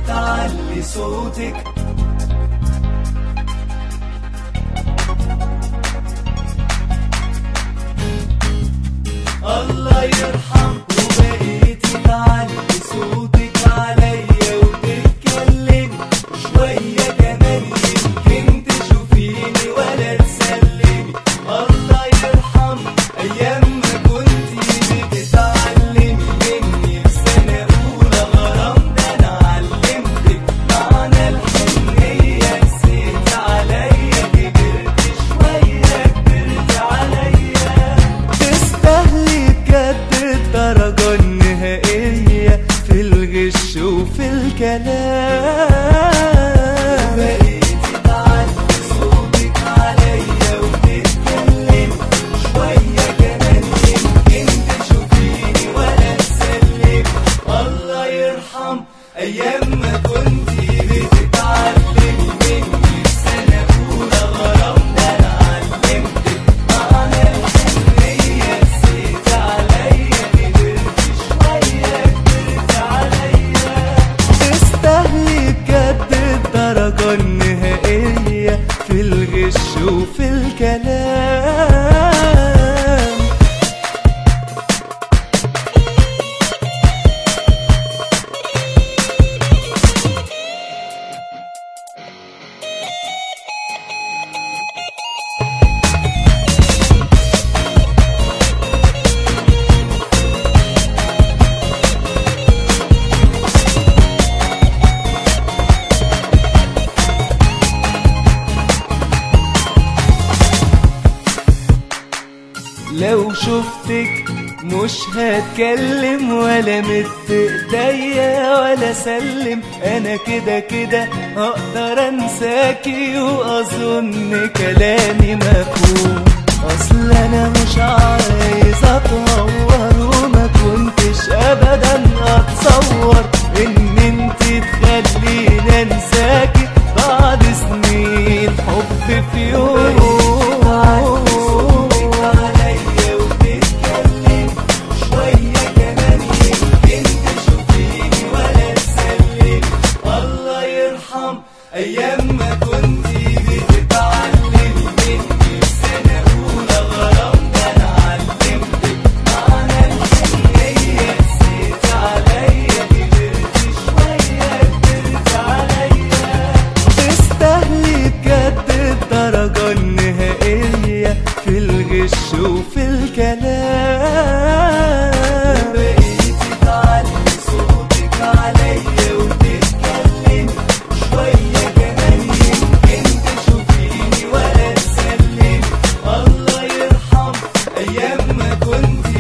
تعلي صوتك الله يرحم وبقيتي تعلي صوتك عليا وتتكلمي شوية كمان يمكن تشوفيني ولا تسلمي الله يرحم أيام ما كنتي بتتعلمي مني في سنة أولى غرام ده أنا علمتك معنى الحنية نسيت عليا كبرت شوية كبرت عليا تستاهلي بجد الدرجة النهائية في الغش وفي الكلام بقيتي تعلي صوتك عليا وتتكلمي شوية كمان يمكن تشوفيني ولا تسلمي الله يرحم أيام ما كنتي بتتعلمي مني في سنة أولى غرام ده أنا علمتك معنى الحنية نسيت عليا كبرت شوية كبرت عليا تستاهلي بجد الدرجة النهائية في الغش وفي الكلام لو شفتك مش هتكلم ولا مد ايديا ولا سلم انا كده كده اقدر انساكي واظن كلامي مفهوم اصل انا مش عايز اتهور وما كنتش ابدا اتصور ان انت تخليني انساكي بعد سنين حب في يوم عليا وتتكلم شوية كمان يمكن تشوفيني ولا تسلمي الله يرحم أيام ما كنتي بتتعلمي مني في سنة أولى غرام ده أنا علمتك معنى الحنية نسيت عليا كبرت شوية كبرت عليا تستاهلي بجد الدرجة النهائية في الغش وفي الكلام بقيتي تعلي صوتك عليا وتتكلمي شوية كمان يمكن تشوفيني ولا تسلمي الله يرحم أيام ما كنتي